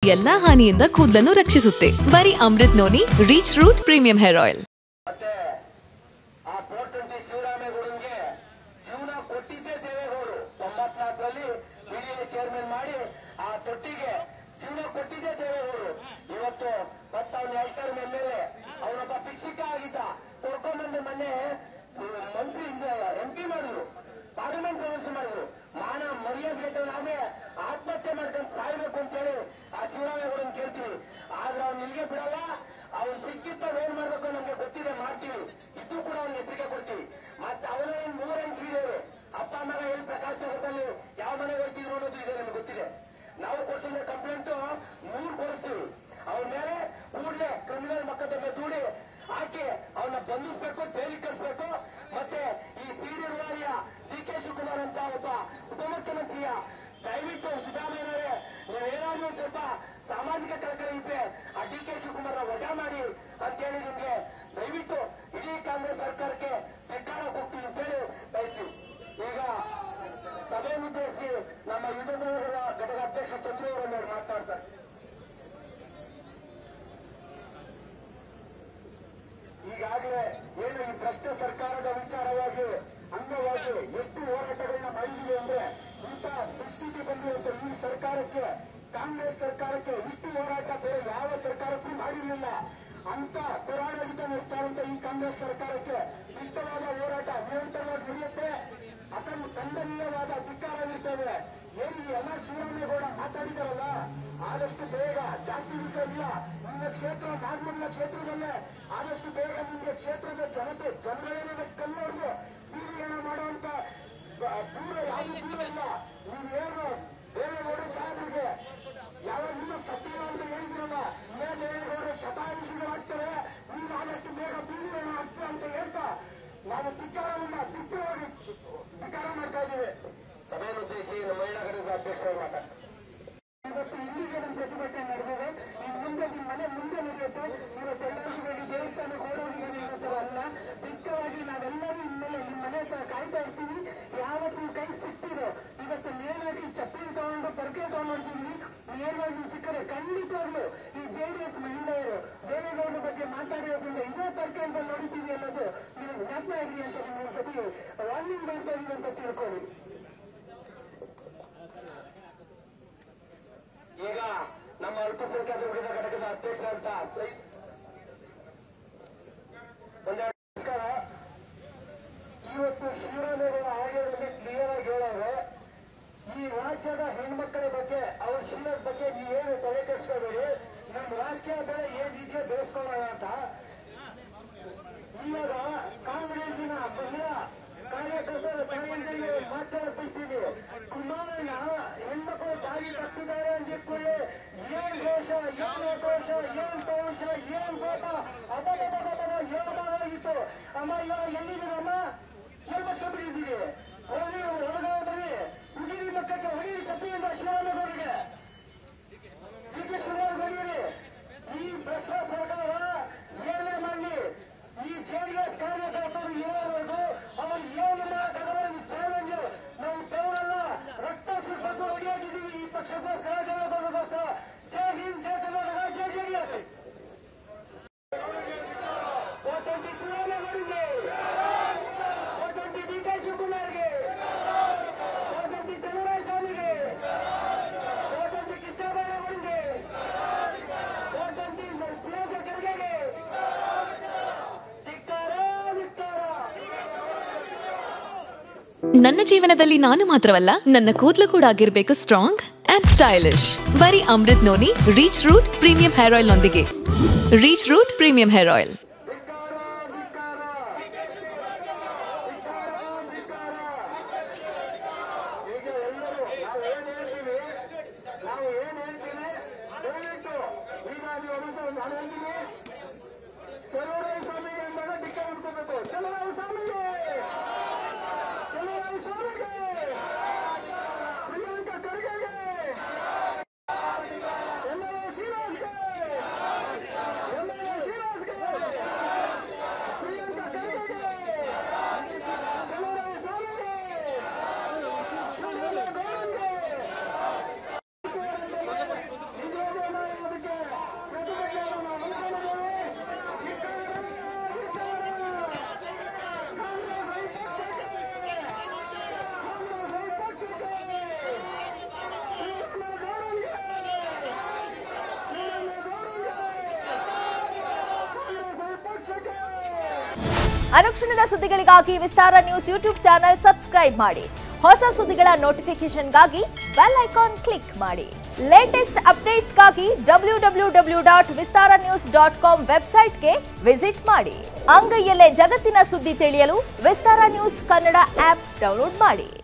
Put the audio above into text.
ಎಲ್ಲಾ ಹಾನಿಯಿಂದ ಕೂದಲನ್ನು ರಕ್ಷಿಸುತ್ತೆ ಬರೀ Amrit noni reach root premium hair oil ಮತ್ತೆ ಆ ಫೋರ್ ಟ್ವೆಂಟಿ ಶಿವರಾಮೇಗೌಡನ್ಗೆ ಜೀವನ ಕೊಟ್ಟಿದ್ದೇ ದೇವೇಗೌಡರು ತೊಂಬತ್ನಾಲ್ಕರಲ್ಲಿ ಬಿಡಿಎ ಚೇರ್ಮನ್ ಮಾಡಿ ಆ ತೊಟ್ಟಿಗೆ ಜೀವನ ಕೊಟ್ಟಿದ್ದೇ ದೇವೇಗೌಡರು ಇವತ್ತು ಮತ್ತೆ ಅವನ ಎರಡು ಟರ್ಮ್ ಎಂ ಎಲ್ ಎ ಅವನೊಬ್ಬ ಭಿಕ್ಷಿಕ ಆಗಿದ್ದ ಕರ್ಕೊಂಡ್ಬಂದು ಮೊನ್ನೆ ಮಂತ್ರಿ ಎಂ ಪಿ ಮಾಡಿದ್ರು ಪಾರ್ಲಿಮೆಂಟ್ ಸದಸ್ಯ ಮಾಡಿದ್ರು ಮಾನ ಮರ್ಯಾದೆ ಗೆಟ್ಟವನಾಗೆ ಆತ್ಮಹತ್ಯೆ ಮಾಡ್ಕೊಂಡು ಸಾಯ್ಬೇಕು ಅಂತೇಳಿ ಆ ಶಿವರಾಮೇಗೌಡನ್ ಕೇಳ್ತೀವಿ ಆದ್ರೆ ಅವ್ನು ಇಲ್ಲಿಗೆ ಬಿಡಲ್ಲ ಅವ್ನು ಸಿಕ್ಕಿದ್ದ ಏನ್ ಮಾಡ್ಬೇಕು ನಮ್ಗೆ ಗೊತ್ತಿದೆ ಮಾಡ್ತೀವಿ ಇದು ಕೂಡ ಅವ್ನಿಗೆ ಎಚ್ಚರಿಕೆ ಕೊಡ್ತೀವಿ ಮತ್ತೆ ಅವನ ಮೂರ್ ಹೆಂಗ್ಸಿದ್ದೇವೆ ಅಪ್ಪ ಮಗ ಏನ್ ಪ್ರಕಾಶ ನಗರದಲ್ಲಿ ಯಾವ ಮನೆಗೆ ಹೋಗ್ತಿದ್ರು ಅನ್ನೋದು ಇದೆ ನಮ್ಗೆ ಗೊತ್ತಿದೆ ನಾವು ಕೊಟ್ಟಿದ್ದ ಕಂಪ್ಲೇಂಟ್ ಮೂರ್ ಕೊಡಿಸ್ತೀವಿ ಅವನ ಮೇಲೆ ಕೂಡಲೇ ಕ್ರಿಮಿನಲ್ ಮೊಕದ್ದಮೆ ದೂಡಿ ಹಾಕಿ ಅವನ್ನ ಬಂಧಿಸಬೇಕು ಜೈಲಿಗೆ ಕಳಿಸ್ಬೇಕು ಮತ್ತೆ ಈ ಸಿಡಿ ರೂವಾರಿಯ ಡಿ ಕೆ ಶಿವಕುಮಾರ್ ಅಂತ ಒಬ್ಬ ಉಪಮುಖ್ಯಮಂತ್ರಿಯ ದಯವಿಟ್ಟು ಸಿದ್ದರಾಮಯ್ಯನವರೇ ನೀವೇನಾದ್ರೂ ಸ್ವಲ್ಪ ಸಾಮಾಜಿಕ ಕಳಕಳಿ ಇದ್ರೆ ಆ ಡಿ ಕೆ ಶಿವಕುಮಾರ್ ವಜಾ ಮಾಡಿ ಅಂತೇಳಿ ನಿಮ್ಗೆ ದಯವಿಟ್ಟು ಇಡೀ ಕಾಂಗ್ರೆಸ್ ಸರ್ಕಾರಕ್ಕೆ ಧಿಕ್ಕಾರ ಹೋಗ್ತೀವಿ ಅಂತೇಳಿ ಬಯಸ್ತೀವಿ ಈಗ ಸಭೆಯನ್ನು ಉದ್ದೇಶಿಸಿ ನಮ್ಮ ಯುವಜನರ ಘಟಕ ಅಧ್ಯಕ್ಷ ಚಂದ್ರು ಅವರನ್ನು ಮಾತನಾಡ್ತಾರೆ ಈಗಾಗಲೇ ಏನು ಈ ಭ್ರಷ್ಟ ಸರ್ಕಾರದ ವಿಚಾರವಾಗಿ ಅಂಗವಾಗಿ ಎಷ್ಟು ಹೋರಾಟಗಳನ್ನ ಮಾಡಿದ್ದೀವಿ ಅಂದ್ರೆ ಇಂಥ ದುಸ್ಥಿತಿ ಬಂದಿರುತ್ತೆ ಈ ಸರ್ಕಾರಕ್ಕೆ ಕಾಂಗ್ರೆಸ್ ಸರ್ಕಾರಕ್ಕೆ ಇಷ್ಟು ಹೋರಾಟ ಬೇರೆ ಯಾವ ಸರ್ಕಾರಕ್ಕೂ ಮಾಡಿರಲಿಲ್ಲ ಅಂತ ಹೋರಾಟದಿಂದ ಇರ್ತಾರಂತ ಈ ಕಾಂಗ್ರೆಸ್ ಸರ್ಕಾರಕ್ಕೆ ದಿಟ್ಟವಾದ ಹೋರಾಟ ನಿರಂತರವಾಗಿ ನಡೆಯುತ್ತೆ ಅದನ್ನು ಖಂಡನೀಯವಾದ ಧಿಕ್ಕಾರವಿರ್ತೇವೆ ಏನು ಈ ಎಲ್ಲ ಶಿವರಾಮೇಗೌಡ ಮಾತಾಡಿದಾರಲ್ಲ ಆದಷ್ಟು ಬೇಗ ಜಾಸ್ತಿ ದಿವಸ ಇಲ್ಲ ನಿಮ್ಮ ಕ್ಷೇತ್ರ ನಾಗಮಂಗಲ ಕ್ಷೇತ್ರದಲ್ಲೇ ಆದಷ್ಟು ಬೇಗ ನಿಮಗೆ ಕ್ಷೇತ್ರದ ಜನತೆ ಜನಗಳೇನ ಕಲ್ಲವರೆಗೂ ಬೀದಿಗಣ ಮಾಡುವಂತ ಬ- ದೂರ ಯಾವುದು ದೂರ ಇಲ್ಲ ನೀವೇನು ದೇವೇಗೌಡ ಸಾಹೇಬರಿಗೆ ಯಾವಾಗ ನಿಮ್ಮ ಸತ್ಯ ಅಂತ ಹೇಳಿದ್ರಲ್ಲ ಇದೇ ದೇವೇಗೌಡ ಶತಾಯುಷಿಗಳಾಗ್ತಾರೆ ನೀವು ಆದಷ್ಟು ಬೇಗ ಬೀದಿಗಣ ಆಗ್ತದೆ ಅಂತ ಹೇಳ್ತಾ ನಾವು ಧಿಕ್ಕಾರವನ್ನ ದಿಟ್ಟವಾಗಿ ಧಿಕ್ಕಾರ ಮಾಡ್ತಾ ಇದ್ದೀವಿ ಸಭೆಯನ್ನು ಉದ್ದೇಶಿಸಿ ನಮ್ಮ ಮಹಿಳಾ ಘಟಕದ ಅಧ್ಯಕ್ಷರು ಮಾತಾಡ್ತಾರೆ ಇವತ್ತು ಇಲ್ಲಿಗೆ ನಮ್ಮ ಪ್ರತಿಭಟನೆ ನಡೆದಿದೆ ಈ ಮುಂದೆ ನಿಮ್ಮ ಮನೆ ಮುಂದೆ ನಡೆಯುತ್ತೆ ಇವತ್ತು ಎಲ್ಲರಿಗೂ ಹೋಗಿ ದೇವಸ್ಥಾನಕ್ಕೆ ಓಡೋಗಿ ಅನ್ನೋ ಅಲ್ಲ ದಿಟ್ಟವಾಗಿ ನಾವೆಲ್ಲರೂ ಇನ್ಮೇಲೆ ನಿಮ್ಮ ಮನೆ ಹತ್ರ ಕಾಯ್ತಾ ಇರ್ತೀವಿ ಯಾವತ್ತು ನೀವು ಕೈ ಸಿಗ್ತೀರೋ ಇವತ್ತು ನೇರವಾಗಿ ಚಪ್ಪಲಿ ತಗೊಂಡು ಪರ್ಕೆ ತಗೊಂಡಿರ್ತೀವಿ ನೇರವಾಗಿ ನೀವು ಸಿಕ್ಕರೆ ಖಂಡಿತವಾಗ್ಲು ಈ ಜೆಡಿಎಸ್ ಮಹಿಳೆಯರು ದೇವೇಗೌಡರ ಬಗ್ಗೆ ಮಾತಾಡಿರೋದ್ರಿಂದ ಇದೇ ಪರ್ಕೆ ಅಂತ ನೋಡಿದ್ದೀವಿ ಅನ್ನೋದು ನೀವು ಜ್ಞಾಪನ ಇರಲಿ ಅಂತ ನಿಮ್ಮ ಜೊತೆಗೆ ವಾರ್ನಿಂಗ್ ಮಾಡ್ತಾ ಇದೀವಿ ಅಂತ ತಿಳ್ಕೊಳ್ಳಿ ಈಗ ನಮ್ಮ ಅಲ್ಪಸಂಖ್ಯಾತರ ವಿರೋಧ ಘಟಕದ ಅಧ್ಯಕ್ಷ ಅಂತ ಸೈ- ಒಂದೆರಡು ನಮಸ್ಕಾರ ಇವತ್ತು ಶಿವರಾಮೇಗೌಡ ಆಯೋಗದಲ್ಲಿ ಕ್ಲಿಯರ್ ಆಗಿ ಹೇಳೋರು ಈ ರಾಜ್ಯದ ಹೆಣ್ಮಕ್ಕಳ ಬಗ್ಗೆ ಅವ್ರ ಶಿಲದ ಬಗ್ಗೆ ನೀವೇನು ತಲೆ ಕೆಡಿಸ್ಕೋಬೇಡಿ ನಮ್ಮ ರಾಜಕೀಯ ಬೆಳೆ ಏನ್ ರೀತಿಯ ಬೆಳೆಸ್ಕೊಳ್ಳೋಣ ಅಂತ ಇವಾಗ ಕಾಂಗ್ರೆಸ್ಸಿನ ಮಹಿಳಾ ಕಾರ್ಯಕರ್ತರ ತಾಯಂದಿರಿಗೆ ಮಾತನಾಡಿಸ್ತೀವಿ ಕುಮಾರಣ್ಣ ಹೆಣ್ಮಕ್ಳು ಬಾಗಿ ತಪ್ಪಿದ್ದಾರೆ ಅಂದಿಟ್ಕೊಳ್ಳಿ ಏನ್ ದೋಷ ಏನ್ ದೋಷ ಏನ್ ದೋಷ ಏನ್ ಗೋಟ ಅಬದಬದಬದ ಯೋಗವಾಗಿತ್ತು ಅಮ್ಮ ಇವಾಗ ಎಲ್ಲಿದ್ದೀರಮ್ಮ ಎಲ್ಲಿ ಬಿಟ್ಟಿದ್ದೀವಿ ಹೋಗಿ ಹೊರಗಡೆ ಬನ್ನಿ ಹುಡುಗಿ ಮಕ್ಕಳಿಗೆ ಹೊಡಿ ಚಪ್ಪಿಯಿಂದ ಶಿವರಾಮೇಗೌಡರಿಗೆ ಡಿ ಕೆ ಶಿವರಾಮ್ ಹೊಡಿಯಿರಿ ಈ ಭ್ರಷ್ಟ ಸರ್ಕಾರ ಏನೇ ಮಾಡಲಿ ಈ ಜೆಡಿಎಸ್ ಕಾರ್ಯಕರ್ತರು ಇರೋವರೆಗೂ ಅವರು ಏನು ಮಾಡಕ್ಕಾಗಲ್ಲ ಚಾಲೆಂಜ್ ನಾವು ಬೆವರಲ್ಲ ರಕ್ತ ಸುರಿಸೋದು ಹೊಡೆಯೋದಿದ್ದೀವಿ ಈ ಪಕ್ಷಕ್ಕೋಸ್ಕರ ಜನಗೋಸ್ಕರ ಜೈ ಹಿಂದ್ ಜೈ ಕರ್ನಾಟಕ ಜೈ ಜೆಡಿಎಸ್ ಕೋಟಂಟಿ ಶಿವರಾಮೇಗೌಡರಿಗೆ ಕೋಟಂಟಿ ಡಿ ಕೆ ಶಿವಕುಮಾರ್ಗೆ ಕೋಟಂಟಿ ಚನ್ನರಾಯಸ್ವಾಮಿಗೆ ಕೋಟಂಟಿ ಕೃಷ್ಣಬೈರೇಗೌಡರಿಗೆ ಕೋಟಂಟಿ ಪ್ರಿಯಾಂಕ ಖರ್ಗೆಗೆ ಧಿಕ್ಕಾರ ಧಿಕ್ಕಾರ ನನ್ನ ಜೀವನದಲ್ಲಿ ನಾನು ಮಾತ್ರವಲ್ಲ ನನ್ನ ಕೂದಲು ಕೂಡ ಆಗಿರ್ಬೇಕು ಸ್ಟ್ರಾಂಗ್ ಅಂಡ್ ಸ್ಟೈಲಿಶ್ ಬರೀ Amrit noni reach root premium hair oil ನೊಂದಿಗೆ reach root premium hair oil ಧಿಕ್ಕಾರ ಧಿಕ್ಕಾರ ಈಗ ಎಲ್ಲರೂ ನಾವು ಏನ್ ಹೇಳ್ತೀವಿ ನಾವು ಏನ್ ಹೇಳ್ತೀವಿ ದಯವಿಟ್ಟು ಈಗ ನೀವು ಒಂದು ನಾನು ಹೇಳ್ತೀನಿ ಚಲುವರಾಯ ಸ್ವಾಮಿಗೆ ಅಂದಾಗ ಡಿಕ್ಕ ಹುಡ್ಕೋಬೇಕು ಚಲುವರಾಯ ಸ್ವಾಮಿಗೆ ಚಲುವರಾಯ ಸ್ವಾಮಿಗೆ ಪ್ರಿಯಾಂಕ ಖರ್ಗೆಗೆ ಎಲ್ಲರೂ ಶ್ರೀನಿವಾಸ್ಗೆ ಎಲ್ಲರೂ ಶ್ರೀನಿವಾಸ್ಗೆ ಪ್ರಿಯಾಂಕ ಖರ್ಗೆಗೆ ಚಲುವರಾಯ ಸ್ವಾಮಿಗೆ ಶಿವರಾಮೇಗೌಡರಿಗೆ ಅನುಕ್ಷಣದ ಸುದ್ದಿಗಳಿಗಾಗಿ Vistara news YouTube channel subscribe ಮಾಡಿ ಹೊಸ ಸುದ್ದಿಗಳ ನೋಟಿಫಿಕೇಶನ್ಗಾಗಿ ಬೆಲ್ ಐಕಾನ್ ಕ್ಲಿಕ್ ಮಾಡಿ ಲೇಟೆಸ್ಟ್ ಅಪ್ಡೇಟ್ಸ್ಗಾಗಿ W W W dot Vistara news dot com ವೆಬ್ಸೈಟ್ಗೆ ವಿಸಿಟ್ ಮಾಡಿ ಅಂಗೈಯಲ್ಲೇ ಜಗತ್ತಿನ ಸುದ್ದಿ ತಿಳಿಯಲು Vistara news Kannada app download ಮಾಡಿ